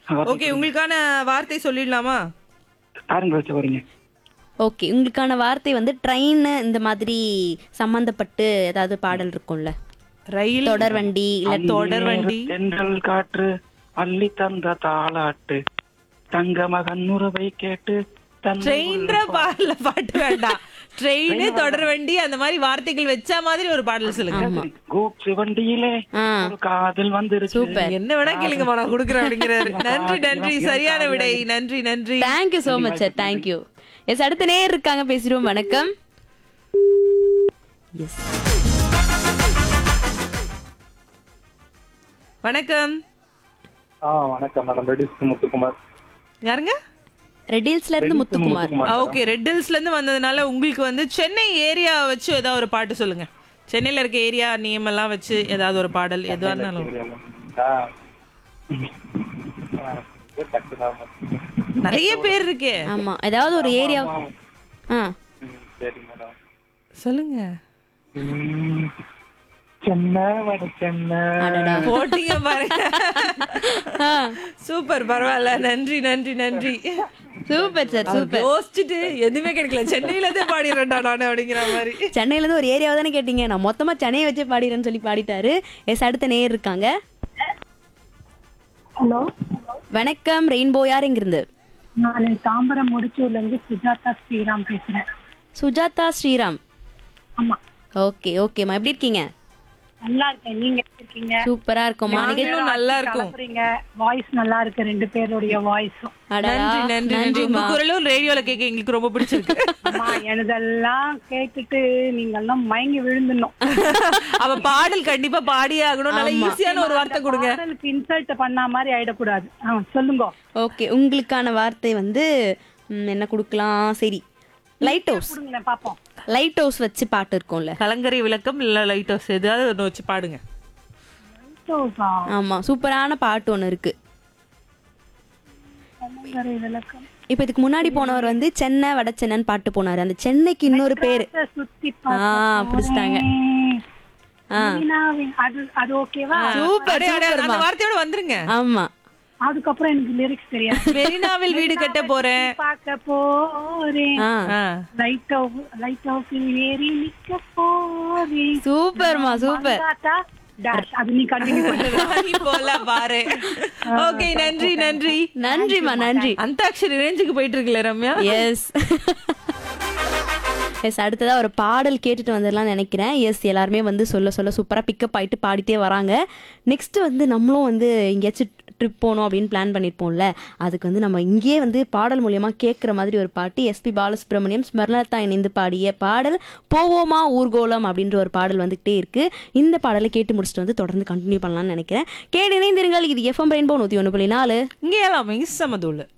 Okay உங்களுக்கான வார்த்தை சொல்லிடலாமா பாருங்க வச்சு வரீங்க ஓகே உங்களுக்கான வார்த்தை வந்து ட்ரெயின் இந்த மாதிரி சம்பந்தப்பட்டு ஏதாவது பாடல் இருக்கும்ல ரயில் தொடர் வண்டி இல்ல தொடர் வண்டி தென்றல் காற்று அள்ளி தந்த தாளாட்டு தங்க மகன் உறவை கேட்டு தன் ட்ரெயின்ற பாடல பாட்டு வேண்டாம் ட்ரெயின் தொடர் வண்டி அந்த மாதிரி வார்த்தைகள் வச்ச மாதிரி ஒரு பாடல் சொல்லுங்க கூப்ஸ் வண்டியிலே ஆ ஒரு காதல் வந்துருச்சு சூப்பர் என்ன வேணா கேளுங்கம்மா நான் கொடுக்குறேன் அப்படிங்கிறாரு நன்றி நன்றி சரியான விடை நன்றி நன்றி thank you so much sir thank you yes அடுத்த நேர் இருக்காங்க பேசிடுவோம் வணக்கம் எஸ் வணக்கம் ஆ வணக்கம் மேடம் ரெடிஸ் முத்துக்குமார் யாருங்க ரெடில்ஸ்ல இருந்து முத்துக்குமார் ஓகே ரெட் ஹில்ஸ்ல இருந்து வந்ததுனால உங்களுக்கு வந்து சென்னை ஏரியா வச்சு ஏதாவது ஒரு பாட்டு சொல்லுங்க சென்னையில இருக்க ஏரியா நேம் எல்லாம் வச்சு ஏதாவது ஒரு பாடல் எதுவா இருந்தாலும் ஆ. ஆ, டக்குனு ஆமா. நிறைய பேர் இருக்கே ஆமா ஏதாவது ஒரு ஏரியா ஆ ம், சரி மேடம் சொல்லுங்க ம், சென்னை வட சென்னை அடடா போட்டீங்க பாருங்க ஆ, சூப்பர் பரவாயில்ல நன்றி நன்றி நன்றி சூப்பர் சார் சூப்பர் யோசிச்சுட்டு எதுவுமே கிடைக்கல சென்னையில இருந்தே பாடிடுறேன்டா நானு அப்படிங்கிற மாதிரி சென்னையில இருந்து ஒரு ஏரியாவை தானே கேட்டீங்க நான் மொத்தமா சென்னையை வச்சே பாடிடுறேன்னு சொல்லி பாடிட்டாரு எஸ் அடுத்த நேர் இருக்காங்க ஹலோ வணக்கம் ரெயின்போ யார் எங்கிருந்து நான் தாம்பரம் முடிச்சூர்ல இருந்து சுஜாதா ஸ்ரீராம் பேசுறேன் சுஜாதா ஸ்ரீராம் ஆமா ஓகே ஓகேம்மா எப்படி இருக்கீங்க நல்லா இருக்கேன் நீங்க எப்படி இருக்கீங்க சூப்பரா இருக்கோம்மா நாங்களும் நல்லா இருக்கும் கலப்புறீங்க வாய்ஸ் நல்லா இருக்கு ரெண்டு பேருடைய வாய்ஸும் அடடா, நன்றி நன்றி நன்றி உங்க நன்றிம்மா. குரலும் ரேடியோல கேட்க எங்களுக்கு ரொம்ப பிடிச்சிருக்கு அம்மா எனதெல்லாம் கேட்டுட்டு நீங்க எல்லாம் மயங்கி விழுந்துடணும் அவ பாடல் கண்டிப்பா பாடியே ஆகணும் நல்ல ஈஸியான ஒரு வார்த்தை கொடுங்க பாடலுக்கு இன்சல்ட் பண்ண மாதிரி ஆயிடக்கூடாது ஆ, சொல்லுங்க ஓகே உங்களுக்கான வார்த்தை வந்து ம், என்ன கொடுக்கலாம் சரி லைட் ஹவுஸ் கொடுங்களேன் பாப்போம் லைட் ஹவுஸ் வச்சு பாட்டு இருக்கும்ல கலங்கரை விளக்கம் இல்ல லைட் ஹவுஸ் ஏதாவது ஒண்ணு வச்சு பாடுங்க சோபா, ஆமா சூப்பரான பாட்டு ஒன்று இருக்கு கலங்கரை விளக்கம் இப்போ இதுக்கு முன்னாடி போனவர் வந்து சென்னை வட சென்னைன்னு பாட்டு போனாரு அந்த சென்னைக்கு இன்னொரு பேரு சுத்தி ஆ பிடிச்சிட்டாங்க ஆ பார்த்தேன் அது அது ஓகேவா சூப்பர் அடே, அடே, அந்த வார்த்தையோட வந்துருங்க ஆமா அதுக்கப்புறம் எனக்கு லிரிக்ஸ் தெரியாது மெரினாவில் வீடு கட்ட போறேன் பார்க்க போறேன் ஆ ஆ. லைட் ஹவுஸ் லைட் ஹவுஸில் ஏறி நிக்க போறேன் சூப்பர்மா சூப்பர் மங்காத்தா dash. அது நீ கண்டினியூ பண்ணு ராணி போல பாரு ஓகே நன்றி நன்றி நன்றிம்மா நன்றி அந்தாக்ஷரி ரேஞ்சுக்கு போயிட்டு இருக்குல்ல ரம்யா எஸ் எஸ் அடுத்ததா ஒரு பாடல் கேட்டுட்டு வந்துடலாம் நினைக்கிறேன் எஸ் எல்லாருமே வந்து சொல்ல சொல்ல சூப்பராக பிக்கப் ஆயிட்டு பாடிட்டே வராங்க நெக்ஸ்ட் வந்து நம்மளும் வந்து எங்கேயாச்சும் ட்ரிப் போகணும் அப்படின்னு பிளான் பண்ணியிருப்போம்ல அதுக்கு வந்து நம்ம இங்கேயே வந்து பாடல் மூலியமா கேட்குற மாதிரி ஒரு பாட்டு எஸ்பி பாலசுப்ரமணியம் ஸ்மர்ணலதா இணைந்து பாடிய பாடல் போவோமா ஊர்கோலம் அப்படின்ற ஒரு பாடல் வந்துகிட்டே இருக்கு இந்த பாடலை கேட்டு முடிச்சுட்டு வந்து தொடர்ந்து கண்டினியூ பண்ணலாம்னு நினைக்கிறேன் கேட்டு இணைந்திருங்கள் இது எஃப்எம் ரெயின்போ நூற்றி ஒன்று புள்ளி நாலு இங்கே எல்லாமே சமதூள்